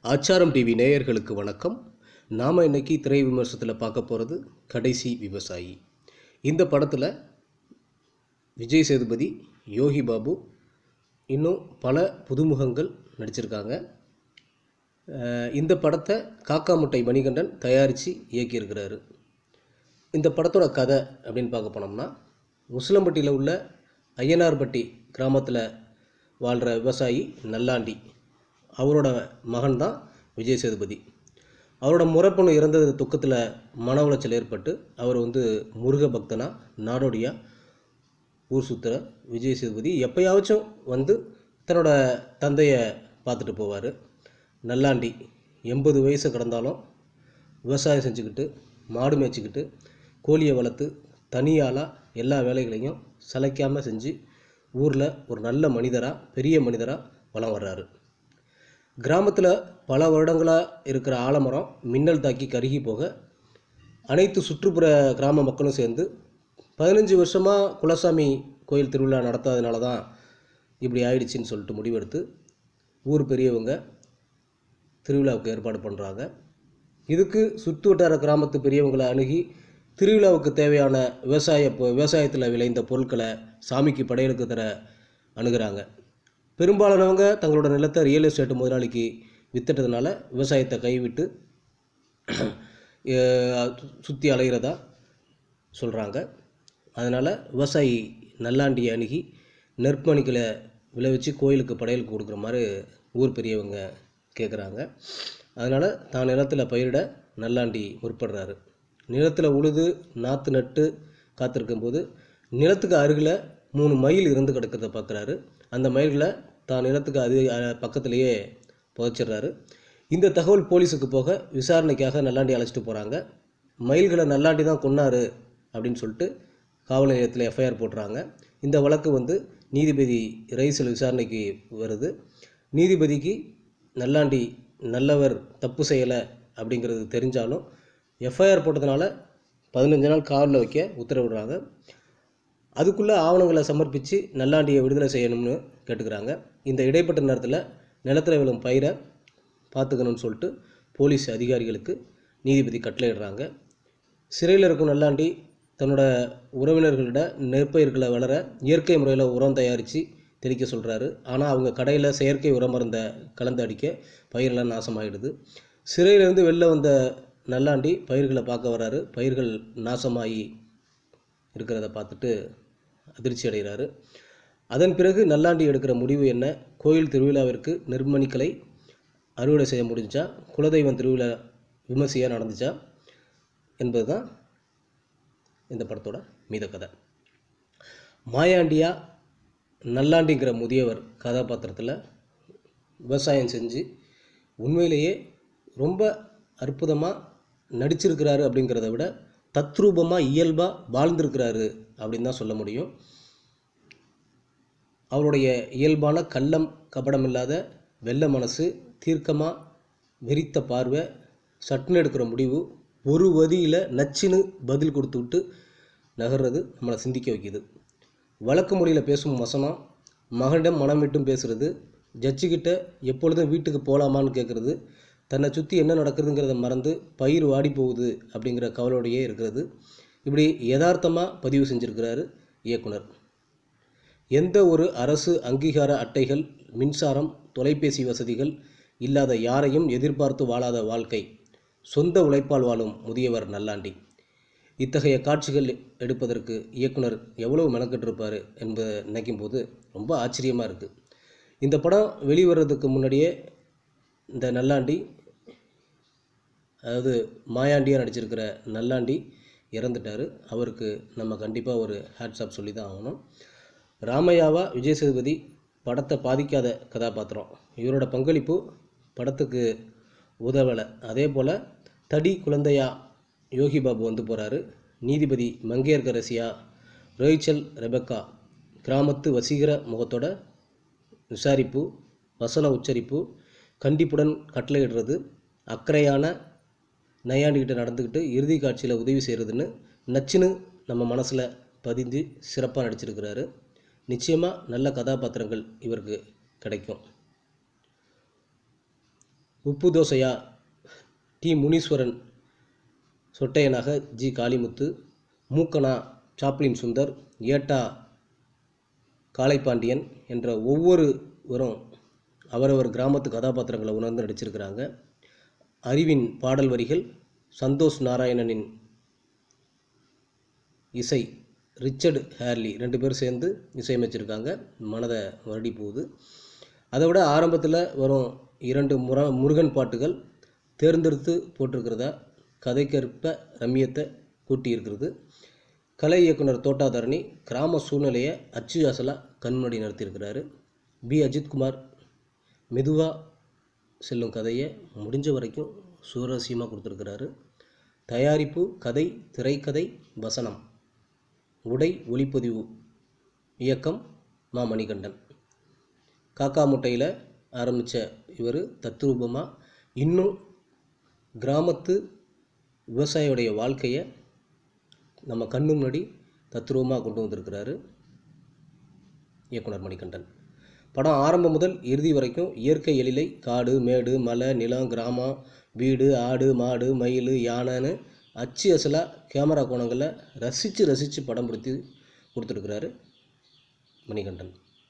ஆச்சாரம் டிவி நேயர்களுக்கு வணக்கம் நாம் இன்னைக்கு திரை விமர்சனத்தில் பார்க்க போகிறது கடைசி விவசாயி இந்த படத்தில் விஜய் சேதுபதி யோகி பாபு இன்னும் பல புதுமுகங்கள் நடிச்சிருக்காங்க அஹ் இந்த படத்தை காக்கா முட்டை மணிகண்டன் தயாரித்து இயக்கியிருக்கிறாரு இந்த படத்தோட கதை அப்படின்னு பார்க்க போனோம்னா உசிலம்பட்டியில் உள்ள ஐயனார்பட்டி கிராமத்தில் வாழ்கிற விவசாயி நல்லாண்டி அவரோட மகன் தான் விஜய் சேதுபதி அவரோட முறைப்பொண்ணு இறந்தது துக்கத்தில் மன உளைச்சல் ஏற்பட்டு அவர் வந்து முருக பக்தனா நாடோடியா ஊர் சுற்றுற விஜய் சேதுபதி எப்பயாச்சும் வந்து தன்னோட தந்தையை பார்த்துட்டு போவார் நல்லாண்டி எண்பது வயசு கடந்தாலும் விவசாயம் செஞ்சுக்கிட்டு மாடு மேய்ச்சிக்கிட்டு கோழியை வளர்த்து தனியாளாக எல்லா வேலைகளையும் சளைக்காமல் செஞ்சு ஊரில் ஒரு நல்ல மனிதராக பெரிய மனிதராக வலம் வர்றாரு கிராமத்தில் பல வருடங்களாக இருக்கிற ஆலமரம் மின்னல் தாக்கி கருகி போக அனைத்து சுற்றுப்புற கிராம மக்களும் சேர்ந்து பதினஞ்சு வருஷமாக குலசாமி கோயில் திருவிழா நடத்தாதனால தான் இப்படி ஆயிடுச்சுன்னு சொல்லிட்டு முடிவெடுத்து ஊர் பெரியவங்க திருவிழாவுக்கு ஏற்பாடு பண்ணுறாங்க இதுக்கு சுற்று வட்டார கிராமத்து பெரியவங்களை அணுகி திருவிழாவுக்கு தேவையான விவசாய பொ- விவசாயத்தில் விளைந்த பொருட்களை சாமிக்கு படையலுக்கு தர அணுகுறாங்க பெரும்பாலானவங்க தங்களோட நிலத்தை ரியல் எஸ்டேட் முதலாளிக்கு வித்துட்டதுனால விவசாயத்தை கைவிட்டு சுற்றி அலைகிறதா சொல்கிறாங்க அதனால் விவசாயி நல்லாண்டியை அணுகி நெற்பணிகளை விளைவிச்சு கோயிலுக்கு படையலுக்கு கொடுக்குற மாதிரி ஊர் பெரியவங்க கேட்குறாங்க அதனால் தான் நிலத்தில் பயிரிட நல்லாண்டி முற்படுறாரு நிலத்தில் உழுது நாற்று நட்டு காத்திருக்கும்போது நிலத்துக்கு அருகில் மூணு மயில் இருந்து கிடக்கிறத பார்க்குறாரு அந்த மயில்களை தான் நிலத்துக்கு அது அஹ், பக்கத்திலேயே புதைச்சிடுறாரு இந்த தகவல் போலீஸுக்கு போக விசாரணைக்காக நல்லாண்டி அழைச்சிட்டு போகிறாங்க மயில்களை நல்லாண்டி தான் கொன்னாரு அப்படின்னு சொல்லிட்டு காவல் நிலையத்தில் எஃப்ஐஆர் போடுறாங்க இந்த வழக்கு வந்து நீதிபதி ரைஸில் விசாரணைக்கு வருது நீதிபதிக்கு நல்லாண்டி நல்லவர் தப்பு செய்யலை அப்படிங்கிறது தெரிஞ்சாலும் எஃப்ஐஆர் போட்டதுனால பதினஞ்சு நாள் காவலில் வைக்க உத்தரவிடுறாங்க அதுக்குள்ளே ஆவணங்களை சமர்ப்பித்து நல்லாண்டியை விடுதலை செய்யணும்னு கேட்டுக்கிறாங்க இந்த இடைப்பட்ட நேரத்தில் நிலத்தில் விழும் பயிரை பார்த்துக்கணும்னு சொல்லிட்டு போலீஸ் அதிகாரிகளுக்கு நீதிபதி கட்டளையிடுறாங்க சிறையில் இருக்கும் நல்லாண்டி தன்னோட உறவினர்களிட நெற்பயிர்களை வளர இயற்கை முறையில் உரம் தயாரித்து தெளிக்க சொல்கிறாரு ஆனால் அவங்க கடையில் செயற்கை உரம் மருந்தை கலந்து அடிக்க பயிரெல்லாம் நாசமாயிடுது சிறையிலேருந்து வெளில வந்த நல்லாண்டி பயிர்களை பார்க்க வராரு பயிர்கள் நாசமாகி இருக்கிறத பார்த்துட்டு அதிர்ச்சி அடைகிறாரு அதன் பிறகு நல்லாண்டி எடுக்கிற முடிவு என்ன கோயில் திருவிழாவிற்கு நெற்மணிக்களை அறுவடை செய்ய முடிஞ்சா குலதெய்வம் திருவிழா விமர்சையாக நடந்துச்சா என்பது தான் இந்த படத்தோட மீத கதை மாயாண்டியா நல்லாண்டிங்கிற முதியவர் கதாபாத்திரத்தில் விவசாயம் செஞ்சு உண்மையிலேயே ரொம்ப அற்புதமாக நடிச்சிருக்கிறாரு அப்படிங்கிறத விட தத்ரூபமாக இயல்பாக வாழ்ந்திருக்கிறாரு அப்படின்னு தான் சொல்ல முடியும் அவருடைய இயல்பான கள்ளம் கபடம் இல்லாத வெள்ள மனசு தீர்க்கமாக வெறித்த பார்வை சட்டுன்னு எடுக்கிற முடிவு ஒரு வதியில் நச்சுன்னு பதில் கொடுத்து விட்டு நகர்றது நம்மளை சிந்திக்க வைக்குது வழக்கு மொழியில் பேசும் வசனம் மகனிடம் மனம் விட்டும் பேசுறது ஜட்ஜுக்கிட்ட எப்பொழுதும் வீட்டுக்கு போகலாமான்னு கேட்குறது தன்னை சுற்றி என்ன நடக்குதுங்கிறத மறந்து பயிர் வாடி போகுது அப்படிங்கிற கவலையோடையே இருக்கிறது இப்படி யதார்த்தமாக பதிவு செஞ்சுருக்கிறாரு இயக்குனர் எந்த ஒரு அரசு அங்கீகார அட்டைகள் மின்சாரம் தொலைபேசி வசதிகள் இல்லாத யாரையும் எதிர்பார்த்து வாழாத வாழ்க்கை சொந்த உழைப்பால் வாழும் முதியவர் நல்லாண்டி இத்தகைய காட்சிகள் எடுப்பதற்கு இயக்குனர் எவ்வளவு மெனக்கெட்டிருப்பார் என்பதை நினைக்கும் போது ரொம்ப ஆச்சரியமாக இருக்குது இந்த படம் வெளிவரதுக்கு முன்னாடியே இந்த நல்லாண்டி அதாவது மாயாண்டியாக நடிச்சிருக்கிற நல்லாண்டி இறந்துட்டார் அவருக்கு நம்ம கண்டிப்பாக ஒரு ஹேட்ஸ்அப் சொல்லி தான் ஆகணும் ராமையாவா விஜய் சேதுபதி படத்தை பாதிக்காத கதாபாத்திரம் இவரோட பங்களிப்பு படத்துக்கு உதவலை அதே போல் தடி குழந்தையா யோகி பாபு வந்து போகிறாரு நீதிபதி மங்கையர்கரசியா ரோய்ச்சல் ரெபக்கா கிராமத்து வசீகர முகத்தோட விசாரிப்பு வசன உச்சரிப்பு கண்டிப்புடன் கட்டளையிடுறது அக்கறையான நையாண்டிக்கிட்ட நடந்துக்கிட்டு இறுதி காட்சியில் உதவி செய்கிறதுன்னு நச்சுன்னு நம்ம மனசில் பதிந்து சிறப்பாக நடிச்சிருக்கிறாரு நிச்சயமாக நல்ல கதாபாத்திரங்கள் இவருக்கு கிடைக்கும் உப்பு தோசையா டி முனீஸ்வரன் சொட்டையனாக ஜி காளிமுத்து மூக்கனா சாப்ளின் சுந்தர் ஏட்டா காளைப்பாண்டியன் என்ற ஒவ்வொருவரும் அவரவர் கிராமத்து கதாபாத்திரங்களை உணர்ந்து நடிச்சிருக்கிறாங்க அறிவின் பாடல் வரிகள் சந்தோஷ் நாராயணனின் இசை ரிச்சர்டு ஹேர்லி ரெண்டு பேரும் சேர்ந்து இசையமைச்சிருக்காங்க மனதை வருடி போகுது அதை விட ஆரம்பத்தில் வரும் இரண்டு முற முருகன் பாட்டுகள் தேர்ந்தெடுத்து போட்டிருக்கிறதா கதைக்கற்ப ரம்மியத்தை கூட்டியிருக்கிறது கலை இயக்குனர் தோட்டாதரணி கிராம சூழ்நிலையை அச்சு அசலாக கண்முன்னாடி நடத்தியிருக்கிறாரு பி அஜித்குமார் மெதுவாக செல்லும் கதையை முடிஞ்ச வரைக்கும் சுவாரஸ்யமாக கொடுத்துருக்கிறாரு தயாரிப்பு கதை திரைக்கதை வசனம் உடை ஒளிப்பதிவு இயக்கம் மா மணிகண்டன் காக்கா முட்டையில் ஆரம்பித்த இவர் தத்ரூபமாக இன்னும் கிராமத்து விவசாயியுடைய வாழ்க்கையை நம்ம கண்ணு முன்னாடி தத்ரூபமாக கொண்டு வந்திருக்கிறாரு இயக்குனர் மணிகண்டன் படம் ஆரம்பம் முதல் இறுதி வரைக்கும் இயற்கை எழிலை காடு மேடு மலை நிலம் கிராமம் வீடு ஆடு மாடு மயில் யானைன்னு அச்சு அசலாக கேமரா கோணங்களை ரசித்து ரசித்து படம் பிடித்து கொடுத்துருக்கிறாரு மணிகண்டன்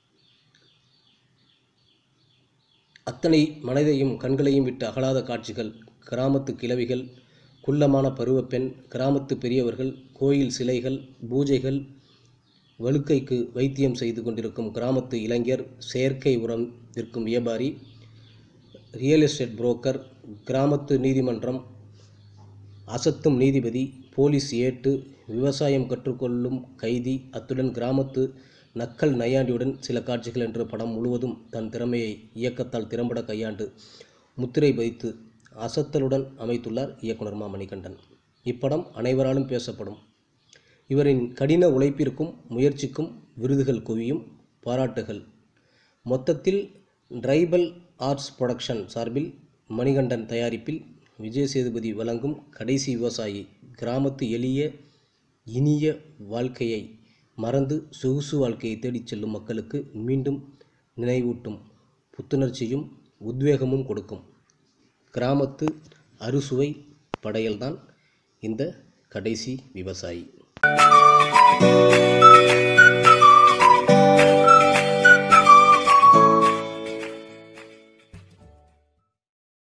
அத்தனை மனதையும் கண்களையும் விட்டு அகலாத காட்சிகள் கிராமத்து கிழவிகள் குள்ளமான பருவப்பெண் கிராமத்து பெரியவர்கள் கோயில் சிலைகள் பூஜைகள் வழுக்கைக்கு வைத்தியம் செய்து கொண்டிருக்கும் கிராமத்து இளைஞர் செயற்கை உரம் விற்கும் வியாபாரி ரியல் எஸ்டேட் புரோக்கர் கிராமத்து நீதிமன்றம் அசத்தும் நீதிபதி போலீஸ் ஏட்டு விவசாயம் கற்றுக்கொள்ளும் கைதி அத்துடன் கிராமத்து நக்கல் நையாண்டியுடன் சில காட்சிகள் என்ற படம் முழுவதும் தன் திறமையை இயக்கத்தால் திறம்பட கையாண்டு முத்திரை பதித்து அசத்தலுடன் அமைத்துள்ளார் இயக்குனர் மா மணிகண்டன் இப்படம் அனைவராலும் பேசப்படும் இவரின் கடின உழைப்பிற்கும் முயற்சிக்கும் விருதுகள் குவியும் பாராட்டுகள் மொத்தத்தில் ட்ரைபல் ஆர்ட்ஸ் புரொடக்ஷன் சார்பில் மணிகண்டன் தயாரிப்பில் விஜய் சேதுபதி வழங்கும் கடைசி விவசாயி கிராமத்து எளிய இனிய வாழ்க்கையை மறந்து சொகுசு வாழ்க்கையை தேடிச் செல்லும் மக்களுக்கு மீண்டும் நினைவூட்டும் புத்துணர்ச்சியும் உத்வேகமும் கொடுக்கும் கிராமத்து அறுசுவை படையல்தான் இந்த கடைசி விவசாயி